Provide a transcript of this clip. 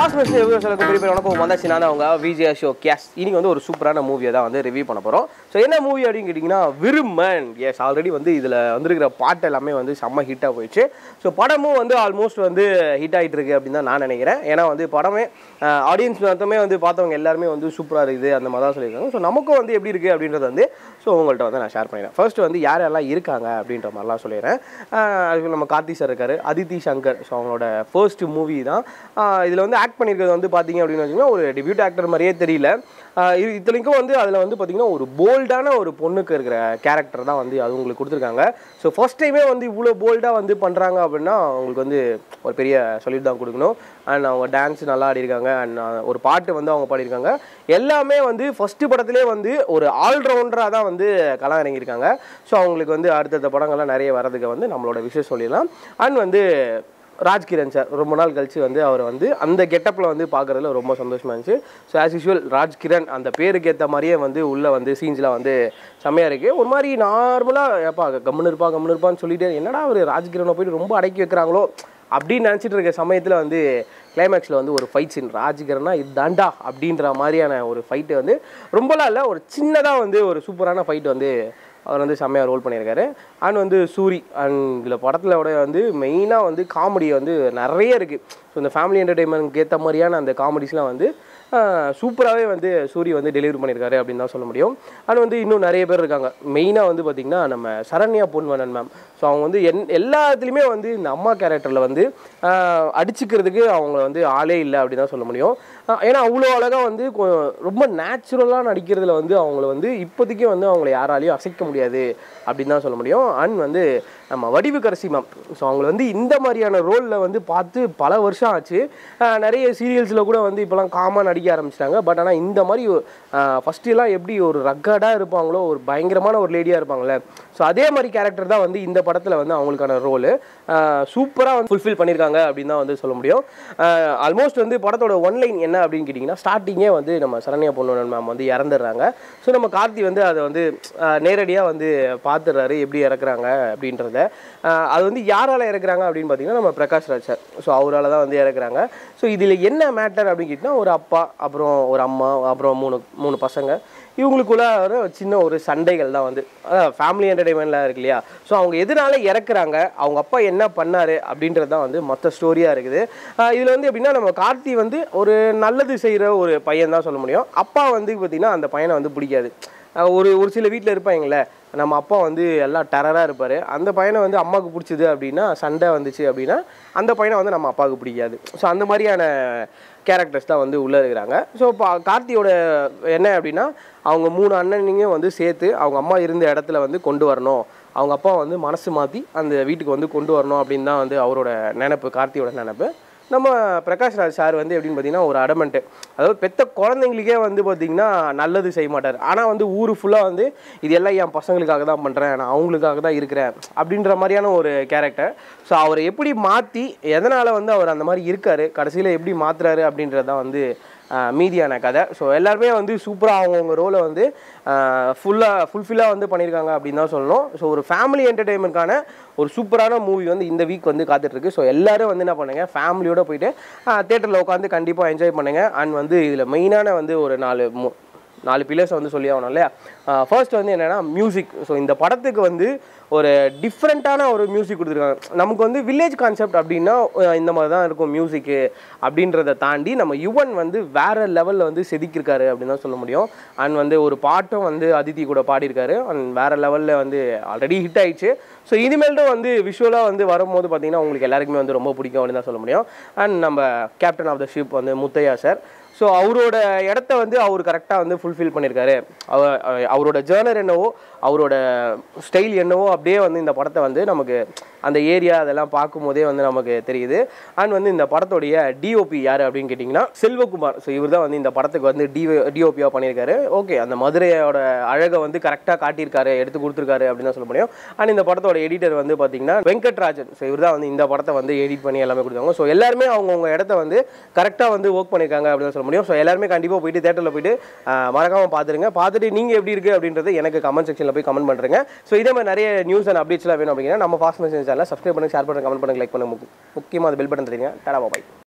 fast machine எவ்வளோ சொல்ல பெரிய பெரிய வணக்கம் வந்தாச்சு நான் தான் அவங்க விஜய் ஷோ கேஸ் இன்னைக்கு வந்து ஒரு சூப்பரான மூவியை தான் வந்து ரிவ்யூ பண்ண போகிறோம் ஸோ என்ன மூவி அப்படின்னு கேட்டிங்கன்னா விருமன் எஸ் ஆல்ரெடி வந்து இதில் வந்திருக்கிற பாட்டு எல்லாமே வந்து செம்ம ஹிட்டாக போயிடுச்சு ஸோ படமும் வந்து ஆல்மோஸ்ட் வந்து ஹிட் ஆகிட்டு இருக்கு அப்படின்னு தான் நான் நினைக்கிறேன் ஏன்னா வந்து படமே ஆடியன்ஸ் மொத்தமே வந்து பார்த்தவங்க எல்லாருமே வந்து சூப்பராக இருக்குது அந்த மாதிரி தான் சொல்லியிருக்காங்க ஸோ நமக்கும் வந்து எப்படி இருக்குது அப்படின்றது வந்து ஸோ உங்கள்கிட்ட வந்து நான் ஷேர் பண்ணிடுறேன் ஃபர்ஸ்ட் வந்து யார் யாரெல்லாம் இருக்காங்க அப்படின்ற மாதிரிலாம் சொல்லிடுறேன் அதுக்கு நம்ம கார்த்தி சார் இருக்காரு அதித்தி சங்கர் ஸோ அவங்களோட ஃபர்ஸ்ட் மூவி தான் இதில் வந்து ஆக்ட் பண்ணியிருக்கிறது வந்து பார்த்தீங்க அப்படின்னு வச்சிங்கன்னா ஒரு டெபியூட் ஆக்டர் மாதிரியே தெரியல ஆஹ் இது இத்தனைக்கும் வந்து அதில் வந்து பார்த்தீங்கன்னா ஒரு போல்டான ஒரு பொண்ணுக்கு இருக்கிற கேரக்டர் தான் வந்து அது உங்களுக்கு கொடுத்துருக்காங்க ஸோ ஃபர்ஸ்ட் டைமே வந்து இவ்வளோ போல்டாக வந்து பண்ணுறாங்க அப்படின்னா அவங்களுக்கு வந்து ஒரு பெரிய சொல்லிட்டு தான் கொடுக்கணும் அண்ட் அவங்க டான்ஸ் நல்லா ஆடிருக்காங்க அண்ட் ஒரு பாட்டு வந்து அவங்க பாடியிருக்காங்க எல்லாமே வந்து ஃபஸ்ட்டு படத்திலே வந்து ஒரு ஆல்ரவுண்டராக தான் வந்து களம் இறங்கியிருக்காங்க ஸோ அவங்களுக்கு வந்து அடுத்தடுத்த படங்கள்லாம் நிறைய வரதுக்கு வந்து நம்மளோட விஷயம் சொல்லிடலாம் அண்ட் வந்து ராஜ்கிரண் சார் ரொம்ப நாள் கழிச்சு வந்து அவர் வந்து அந்த கெட்டப்பில் வந்து பார்க்குறதுல ரொம்ப சந்தோஷமா இருந்துச்சு ஸோ ஆஸ் யூஷுவல் ராஜ்கிரண் அந்த பேருக்கு ஏற்ற மாதிரியே வந்து உள்ளே வந்து சீன்ஸ்லாம் வந்து செம்மையாக இருக்குது ஒரு மாதிரி நார்மலாக ஏப்பா கம்முன்னு இருப்பா கம்முன்னு இருப்பான்னு சொல்லிட்டு என்னடா அவர் ராஜ்கிரனை போயிட்டு ரொம்ப அடக்கி வைக்கிறாங்களோ அப்படின்னு நினச்சிட்டு இருக்க சமயத்தில் வந்து கிளைமேக்ஸில் வந்து ஒரு ஃபைட் சீன் ராஜ்கிரனா இது தாண்டா அப்படின்ற மாதிரியான ஒரு ஃபைட்டு வந்து ரொம்பலாம் இல்லை ஒரு சின்னதாக வந்து ஒரு சூப்பரான ஃபைட் வந்து அவர் வந்து செம்மையாக ரோல் பண்ணியிருக்காரு அண்ட் வந்து சூரி அண்ட் இதில் படத்தில் விட வந்து மெயினாக வந்து காமெடி வந்து நிறைய இருக்குது ஸோ இந்த ஃபேமிலி என்டர்டெயின்மெண்ட்க்கு ஏற்ற மாதிரியான அந்த காமெடிஸ்லாம் வந்து சூப்பராகவே வந்து சூரி வந்து டெலிவரி பண்ணியிருக்காரு அப்படின்னு தான் சொல்ல முடியும் அண்ட் வந்து இன்னும் நிறைய பேர் இருக்காங்க மெயினாக வந்து பார்த்திங்கன்னா நம்ம சரண்யா பொன்வனன் மேம் ஸோ அவங்க வந்து என் எல்லாத்துலேயுமே வந்து இந்த அம்மா கேரக்டரில் வந்து ஆஹ், அடிச்சுக்கிறதுக்கு அவங்க வந்து ஆளே இல்லை அப்படின்னு தான் சொல்ல முடியும் ஆஹ், ஏன்னா அவ்வளோ அழகாக வந்து கொ- ரொம்ப நேச்சுரலாக நடிக்கிறதுல வந்து அவங்கள வந்து இப்போதைக்கு வந்து அவங்கள யாராலையும் அசைக்க முடியாது அப்படின்னு தான் சொல்ல முடியும் அண்ட் வந்து நம்ம வடிவு கரசி மேம் ஸோ அவங்கள வந்து இந்த மாதிரியான ரோலில் வந்து பார்த்து பல வருஷம் ஆச்சு ஆஹ் நிறைய சீரியல்ஸில் கூட வந்து இப்போலாம் காமன் நடிக்க ஆரம்பிச்சிட்டாங்க பட் ஆனால் இந்த மாதிரி ஃபஸ்ட்டுலாம் எப்படி ஒரு ரக்கடாக இருப்பாங்களோ ஒரு பயங்கரமான ஒரு லேடியாக இருப்பாங்களே ஸோ அதே மாதிரி கேரக்டர் தான் வந்து இந்த படத்தில் வந்து அவங்களுக்கான ரோலு சூப்பராக வந்து ஃபுல்ஃபில் பண்ணியிருக்காங்க அப்படின்னு தான் வந்து சொல்ல முடியும் ஆல்மோஸ்ட் வந்து படத்தோட ஒன்லைன் என்ன அப்படின்னு கேட்டிங்கன்னா ஸ்டார்டிங்கே வந்து நம்ம சரண்யா பொன்வனன் மேம் வந்து இறந்துடுறாங்க ஸோ நம்ம கார்த்தி வந்து அதை வந்து நேரடியாக வந்து பார்த்துடுறாரு எப்படி இறக்குறாங்க அப்படின்றத ஆஹ் அது வந்து யாரால் இறக்குறாங்க அப்படின்னு பார்த்தீங்கன்னா நம்ம பிரகாஷ் ராஜ் சார் ஸோ அவரால் தான் வந்து இறக்குறாங்க ஸோ இதில் என்ன மேட்டர் அப்படின்னு கேட்டிங்கன்னா ஒரு அப்பா அப்புறம் ஒரு அம்மா அப்புறம் மூணு மூணு பசங்க இவங்களுக்குள்ள ஒரு சின்ன ஒரு சண்டைகள் தான் வந்து ஃபேமிலி என்டர்டைன்மெண்ட்லாம் இருக்கு இல்லையா ஸோ அவங்க எதனால இறக்குறாங்க அவங்க அப்பா என்ன பண்ணாரு அப்படின்றது தான் வந்து மொத்த ஸ்டோரியாக இருக்குது இதில் வந்து எப்படின்னா நம்ம கார்த்தி வந்து ஒரு நல்லது செய்கிற ஒரு பையன் தான் சொல்ல முடியும் அப்பா வந்து பார்த்திங்கன்னா அந்த பையனை வந்து பிடிக்காது அஹ் ஒரு ஒரு சில வீட்டில் இருப்பாங்களே நம்ம அப்பா வந்து எல்லாம் டெரராக இருப்பார் அந்த பையனை வந்து அம்மாவுக்கு பிடிச்சது அப்படின்னா சண்டை வந்துச்சு அப்படின்னா அந்த பையனை வந்து நம்ம அப்பாவுக்கு பிடிக்காது ஸோ அந்த மாதிரியான கேரக்டர்ஸ் தான் வந்து உள்ளே இருக்கிறாங்க ஸோ இப்போ கார்த்தியோட என்ன அப்படின்னா அவங்க மூணு அண்ணனையும் வந்து சேர்த்து அவங்க அம்மா இருந்த இடத்துல வந்து கொண்டு வரணும் அவங்க அப்பா வந்து மனசு மாற்றி அந்த வீட்டுக்கு வந்து கொண்டு வரணும் அப்படின்னு தான் வந்து அவரோட நினப்பு கார்த்தியோட நினப்பு நம்ம பிரகாஷ் ராஜ் சார் வந்து எப்படின்னு பார்த்தீங்கன்னா ஒரு அடமெண்ட்டு அதாவது பெத்த குழந்தைங்களுக்கே வந்து பார்த்தீங்கன்னா நல்லது செய்ய மாட்டார் ஆனால் வந்து ஊர் ஃபுல்லாக வந்து இது எல்லாம் என் பசங்களுக்காக தான் பண்ணுறேன் நான் அவங்களுக்காக தான் இருக்கிறேன் அப்படின்ற மாதிரியான ஒரு கேரக்டர் ஸோ அவரை எப்படி மாற்றி எதனால் வந்து அவர் அந்த மாதிரி இருக்காரு கடைசியில் எப்படி மாற்றுறாரு அப்படின்றது தான் வந்து ஆஹ், மீதியான கதை ஸோ எல்லாருமே வந்து சூப்பராக அவங்கவுங்க ரோலை வந்து ஃபுல்லாக ஃபுல்ஃபில்லாக வந்து பண்ணியிருக்காங்க அப்படின்னு தான் சொல்லணும் ஸோ ஒரு ஃபேமிலி என்டர்டெயின்மெண்ட்கான ஒரு சூப்பரான மூவி வந்து இந்த வீக் வந்து காத்துட்ருக்கு ஸோ எல்லாரும் வந்து என்ன பண்ணுங்க ஃபேமிலியோட போயிட்டு தேட்டரில் உட்காந்து கண்டிப்பாக என்ஜாய் பண்ணுங்க அண்ட் வந்து இதில் மெயினான வந்து ஒரு நாலு மு- நாலு பில்லர்ஸ் வந்து சொல்லி ஆகணும் இல்லையா ஃபர்ஸ்ட் வந்து என்னென்னா மியூசிக் ஸோ இந்த படத்துக்கு வந்து ஒரு டிஃப்ரெண்ட்டான ஒரு மியூசிக் கொடுத்துருக்காங்க நமக்கு வந்து வில்லேஜ் கான்செப்ட் அப்படின்னா அஹ் இந்த மாதிரி தான் இருக்கும் மியூசிக்கு அப்படின்றத தாண்டி நம்ம யுவன் வந்து வேற லெவலில் வந்து செதுக்கியிருக்காரு அப்படின்னு தான் சொல்ல முடியும் அண்ட் வந்து ஒரு பாட்டும் வந்து அதித்தி கூட பாடியிருக்காரு அண்ட் வேற லெவலில் வந்து ஆல்ரெடி ஹிட் ஆயிடுச்சு ஸோ இனிமேல்ட்டும் வந்து விஷுவலாக வந்து வரும்போது பார்த்தீங்கன்னா உங்களுக்கு எல்லாருக்குமே வந்து ரொம்ப பிடிக்கும் அப்படின்னு தான் சொல்ல முடியும் அண்ட் நம்ம கேப்டன் ஆஃப் த ஷிப் வந்து முத்தையா சார் ஸோ அவரோட இடத்த வந்து அவர் கரெக்டாக வந்து ஃபுல்ஃபில் பண்ணியிருக்காரு அவ- அவ- அவரோட ஜேர்னர் என்னவோ அவரோட ஸ்டைல் என்னவோ அப்படியே வந்து இந்த படத்தை வந்து நமக்கு அந்த ஏரியா அதெல்லாம் பார்க்கும்போதே வந்து நமக்கு தெரியுது அண்ட் வந்து இந்த படத்துடைய டிஓபி யார் அப்படின்னு கேட்டிங்கன்னா செல்வகுமார் ஸோ இவர் தான் வந்து இந்த படத்துக்கு வந்து டி டிஓபியாக பண்ணியிருக்காரு ஓகே அந்த மதுரையோட அழகை வந்து கரெக்டாக காட்டியிருக்காரு எடுத்து கொடுத்துருக்காரு அப்படின்னு தான் சொல்ல முடியும் அண்ட் இந்த படத்தோட எடிட்டர் வந்து பார்த்தீங்கன்னா வெங்கட்ராஜன் ஸோ இவர் தான் வந்து இந்த படத்தை வந்து எடிட் பண்ணி எல்லாமே கொடுத்தாங்க ஸோ எல்லாருமே அவங்கவுங்க இடத்த வந்து கரெக்டாக வந்து ஒர்க் பண்ணியிருக்காங்க அப்படின்னு தான் சொல்ல முடியும் ஸோ எல்லாருமே கண்டிப்பாக போயிட்டு தேட்டரில் போயிட்டு ஆஹ், மறக்காம பார்த்துருங்க பார்த்துட்டு நீங்கள் எப்படி இருக்குது அப்படின்றது எனக்கு கமெண்ட் செக்ஷனில் போய் கமெண்ட் பண்ணுறேங்க ஸோ இதே மாதிரி நிறைய நியூஸ் அண்ட் அப்டேட்ஸ்லாம் வேணும் அப்படின்னா நம்ம ஃபாஸ்ட் மெசேஜ் சேனலை சப்ஸ்கிரைப் பண்ணுங்க ஷேர் பண்ணுங்க கமெண்ட் பண்ணுங்க லைக் பண்ணுங்க முக்கியமாக அது பெல் பட்டன் தெரியுங்க டாடா பாய்